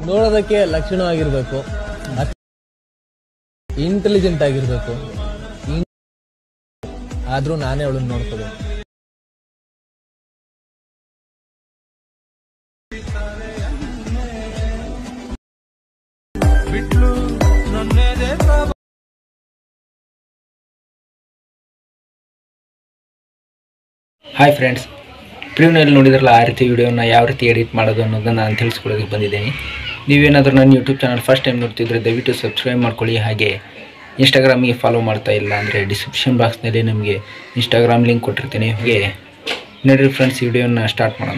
ನೋಡೋದಕ್ಕೆ ಲಕ್ಷಣವಾಗಿರ್ಬೇಕು ಇಂಟೆಲಿಜೆಂಟ್ ಆಗಿರ್ಬೇಕು ಇನ್- ಆದ್ರೂ ನಾನೇ ಅವಳನ್ನ ನೋಡ್ಕೋಬೇಕು ಹಾಯ್ ಫ್ರೆಂಡ್ಸ್ ಪ್ರಿವ್ನಲ್ಲಿ ನೋಡಿದ್ರಲ್ಲ ಆ ರೀತಿ ವಿಡಿಯೋನ ಯಾವ ರೀತಿ ಎಡಿಟ್ ಮಾಡೋದು ಅನ್ನೋದನ್ನು ನಾನು ತಿಳಿಸ್ಕೊಡೋದಕ್ಕೆ ಬಂದಿದ್ದೀನಿ ನೀವೇನಾದರೂ ನನ್ನ ಯೂಟ್ಯೂಬ್ ಚಾನಲ್ ಫಸ್ಟ್ ಟೈಮ್ ನೋಡ್ತಿದ್ರೆ ದಯವಿಟ್ಟು ಸಬ್ಸ್ಕ್ರೈಬ್ ಮಾಡ್ಕೊಳ್ಳಿ ಹಾಗೆ ಇನ್ಸ್ಟಾಗ್ರಾಮಿಗೆ ಫಾಲೋ ಮಾಡ್ತಾ ಇಲ್ಲ ಅಂದರೆ ಡಿಸ್ಕ್ರಿಪ್ಷನ್ ಬಾಕ್ಸ್ನಲ್ಲಿ ನಿಮಗೆ ಇನ್ಸ್ಟಾಗ್ರಾಮ್ ಲಿಂಕ್ ಕೊಟ್ಟಿರ್ತೀನಿ ಹಾಗೆ ನೋಡಿರಿ ಫ್ರೆಂಡ್ಸ್ ವಿಡಿಯೋನ ಸ್ಟಾರ್ಟ್ ಮಾಡೋಣ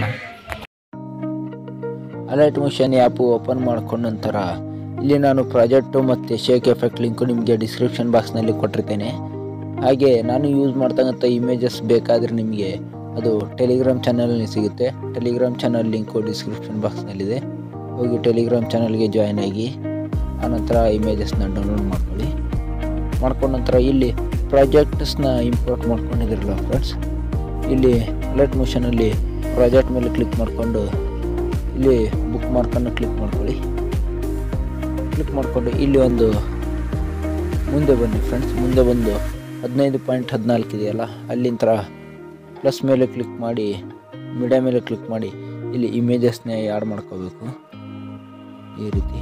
ಅಲರ್ಟ್ ಮಿಷನ್ ಆ್ಯಪು ಓಪನ್ ಮಾಡ್ಕೊಂಡ ನಂತರ ಇಲ್ಲಿ ನಾನು ಪ್ರಾಜೆಕ್ಟು ಮತ್ತು ಶೇಕ್ ಎಫೆಕ್ಟ್ ಲಿಂಕು ನಿಮಗೆ ಡಿಸ್ಕ್ರಿಪ್ಷನ್ ಬಾಕ್ಸ್ನಲ್ಲಿ ಕೊಟ್ಟಿರ್ತೇನೆ ಹಾಗೆ ನಾನು ಯೂಸ್ ಮಾಡ್ತಕ್ಕಂಥ ಇಮೇಜಸ್ ಬೇಕಾದರೆ ನಿಮಗೆ ಅದು ಟೆಲಿಗ್ರಾಮ್ ಚಾನಲಲ್ಲಿ ಸಿಗುತ್ತೆ ಟೆಲಿಗ್ರಾಮ್ ಚಾನಲ್ ಲಿಂಕು ಡಿಸ್ಕ್ರಿಪ್ಷನ್ ಬಾಕ್ಸ್ನಲ್ಲಿದೆ ಹೋಗಿ ಟೆಲಿಗ್ರಾಮ್ ಚಾನಲ್ಗೆ ಜಾಯ್ನ್ ಆಗಿ ಆನಂತರ ಇಮೇಜಸ್ನ ಡೌನ್ಲೋಡ್ ಮಾಡ್ಕೊಳ್ಳಿ ಮಾಡ್ಕೊಂಡ ನಂತರ ಇಲ್ಲಿ ಪ್ರಾಜೆಕ್ಟ್ಸ್ನ ಇಂಪೋರ್ಟ್ ಮಾಡ್ಕೊಂಡಿದ್ದೀರಲ್ಲ ಫ್ರೆಂಡ್ಸ್ ಇಲ್ಲಿ ಅಲರ್ಟ್ ಮಿಷನಲ್ಲಿ ಪ್ರಾಜೆಕ್ಟ್ ಮೇಲೆ ಕ್ಲಿಕ್ ಮಾಡಿಕೊಂಡು ಇಲ್ಲಿ ಬುಕ್ ಮಾರ್ಕನ್ನು ಕ್ಲಿಕ್ ಮಾಡ್ಕೊಳ್ಳಿ ಕ್ಲಿಕ್ ಮಾಡಿಕೊಂಡು ಇಲ್ಲಿ ಒಂದು ಮುಂದೆ ಬನ್ನಿ ಫ್ರೆಂಡ್ಸ್ ಮುಂದೆ ಬಂದು ಹದಿನೈದು ಪಾಯಿಂಟ್ ಹದಿನಾಲ್ಕು ಇದೆಯಲ್ಲ ಅಲ್ಲಿಂದ ಪ್ಲಸ್ ಮೇಲೆ ಕ್ಲಿಕ್ ಮಾಡಿ ಮೀಡಿಯಾ ಮೇಲೆ ಕ್ಲಿಕ್ ಮಾಡಿ ಇಲ್ಲಿ ಇಮೇಜಸ್ನ ಆ್ಯಡ್ ಮಾಡ್ಕೋಬೇಕು ಈ ರೀತಿ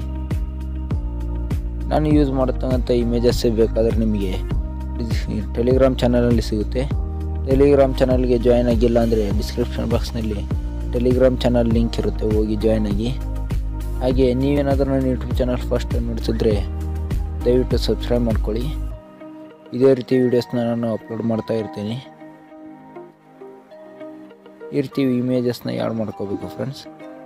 ನಾನು ಯೂಸ್ ಮಾಡತಕ್ಕಂಥ ಇಮೇಜಸ್ ಬೇಕಾದರೆ ನಿಮಗೆ ಟೆಲಿಗ್ರಾಮ್ ಚಾನಲಲ್ಲಿ ಸಿಗುತ್ತೆ ಟೆಲಿಗ್ರಾಮ್ ಚಾನಲ್ಗೆ ಜಾಯ್ನ್ ಆಗಿಲ್ಲ ಅಂದರೆ ಡಿಸ್ಕ್ರಿಪ್ಷನ್ ಬಾಕ್ಸ್ನಲ್ಲಿ ಟೆಲಿಗ್ರಾಮ್ ಚಾನಲ್ ಲಿಂಕ್ ಇರುತ್ತೆ ಹೋಗಿ ಜಾಯ್ನ್ ಆಗಿ ಹಾಗೆ ನೀವೇನಾದರೂ ನನ್ನ ಯೂಟ್ಯೂಬ್ ಚಾನಲ್ ಫಸ್ಟ್ ನೋಡ್ತಿದ್ರೆ ದಯವಿಟ್ಟು ಸಬ್ಸ್ಕ್ರೈಬ್ ಮಾಡ್ಕೊಳ್ಳಿ ಇದೇ ರೀತಿ ವೀಡಿಯೋಸ್ನ ನಾನು ಅಪ್ಲೋಡ್ ಮಾಡ್ತಾ ಇರ್ತೀನಿ ಈ ರೀತಿ ಇಮೇಜಸ್ನ ಯಾಡ್ ಮಾಡ್ಕೋಬೇಕು ಫ್ರೆಂಡ್ಸ್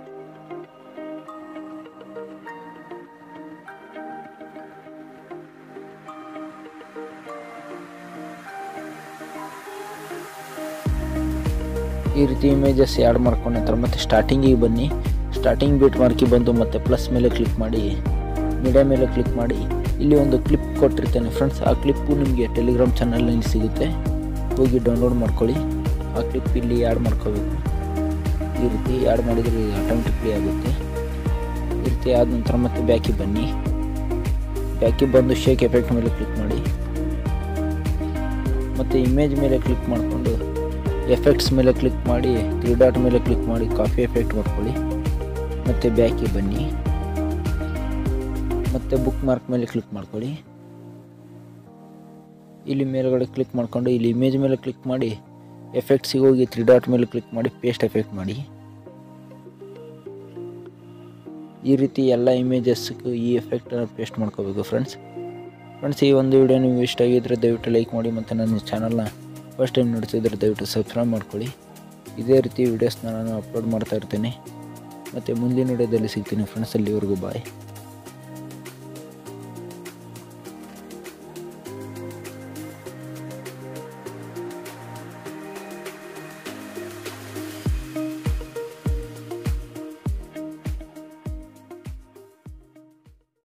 ಈ ರೀತಿ ಇಮೇಜಸ್ ಆ್ಯಡ್ ಮಾಡ್ಕೊಂಡ ನಂತರ ಮತ್ತೆ ಸ್ಟಾರ್ಟಿಂಗಿಗೆ ಬನ್ನಿ ಸ್ಟಾರ್ಟಿಂಗ್ ಬೀಟ್ ಮಾರ್ಕಿ ಬಂದು ಮತ್ತೆ ಪ್ಲಸ್ ಮೇಲೆ ಕ್ಲಿಕ್ ಮಾಡಿ ಮೀಡಿಯಾ ಮೇಲೆ ಕ್ಲಿಕ್ ಮಾಡಿ ಇಲ್ಲಿ ಒಂದು ಕ್ಲಿಪ್ ಕೊಟ್ಟಿರ್ತೇನೆ ಫ್ರೆಂಡ್ಸ್ ಆ ಕ್ಲಿಪ್ಪು ನಿಮಗೆ ಟೆಲಿಗ್ರಾಮ್ ಚಾನಲ್ನಲ್ಲಿ ಸಿಗುತ್ತೆ ಹೋಗಿ ಡೌನ್ಲೋಡ್ ಮಾಡ್ಕೊಳ್ಳಿ ಆ ಕ್ಲಿಪ್ ಇಲ್ಲಿ ಆ್ಯಡ್ ಮಾಡ್ಕೋಬೇಕು ಈ ರೀತಿ ಆ್ಯಡ್ ಮಾಡಿದರೆ ಆಟೋಮೆಟಿಕ್ಲಿ ಆಗುತ್ತೆ ಈ ರೀತಿ ಆದ ನಂತರ ಮತ್ತೆ ಬ್ಯಾಕಿಗೆ ಬನ್ನಿ ಬ್ಯಾಕಿಗೆ ಬಂದು ಶೇಕ್ ಎಫೆಕ್ಟ್ ಮೇಲೆ ಕ್ಲಿಕ್ ಮಾಡಿ ಮತ್ತು ಇಮೇಜ್ ಮೇಲೆ ಕ್ಲಿಕ್ ಮಾಡಿಕೊಂಡು ಎಫೆಕ್ಟ್ಸ್ ಮೇಲೆ ಕ್ಲಿಕ್ ಮಾಡಿ ತ್ರೀ ಡಾಟ್ ಮೇಲೆ ಕ್ಲಿಕ್ ಮಾಡಿ ಕಾಫಿ ಎಫೆಕ್ಟ್ ಮಾಡ್ಕೊಳ್ಳಿ ಮತ್ತು ಬ್ಯಾಕಿಗೆ ಬನ್ನಿ ಮತ್ತು ಬುಕ್ ಮಾರ್ಕ್ ಮೇಲೆ ಕ್ಲಿಕ್ ಮಾಡ್ಕೊಳ್ಳಿ ಇಲ್ಲಿ ಮೇಲ್ಗಡೆ ಕ್ಲಿಕ್ ಮಾಡಿಕೊಂಡು ಇಲ್ಲಿ ಇಮೇಜ್ ಮೇಲೆ ಕ್ಲಿಕ್ ಮಾಡಿ ಎಫೆಕ್ಟ್ಸಿಗೆ ಹೋಗಿ ತ್ರೀ ಡಾಟ್ ಮೇಲೆ ಕ್ಲಿಕ್ ಮಾಡಿ ಪೇಸ್ಟ್ ಎಫೆಕ್ಟ್ ಮಾಡಿ ಈ ರೀತಿ ಎಲ್ಲ ಇಮೇಜಸ್ಗೂ ಈ ಎಫೆಕ್ಟನ್ನು ಪೇಸ್ಟ್ ಮಾಡ್ಕೋಬೇಕು ಫ್ರೆಂಡ್ಸ್ ಫ್ರೆಂಡ್ಸ್ ಈ ಒಂದು ವಿಡಿಯೋ ನಿಮ್ಗೆ ಇಷ್ಟ ಆಗಿದ್ದರೆ ದಯವಿಟ್ಟು ಲೈಕ್ ಮಾಡಿ ಮತ್ತು ನನ್ನ ಚಾನಲ್ನ ಫಸ್ಟ್ ಟೈಮ್ ನೋಡ್ತಿದ್ರೆ ದಯವಿಟ್ಟು ಸಬ್ಸ್ಕ್ರೈಬ್ ಮಾಡ್ಕೊಳ್ಳಿ ಇದೇ ರೀತಿ ವೀಡಿಯೋಸ್ನ ನಾನು ಅಪ್ಲೋಡ್ ಮಾಡ್ತಾ ಇರ್ತೀನಿ ಮತ್ತು ಮುಂದಿನ ವಿಡಿಯೋದಲ್ಲಿ ಸಿಗ್ತೀನಿ ಫ್ರೆಂಡ್ಸ್ ಅಲ್ಲಿವರೆಗೂ ಬಾಯ್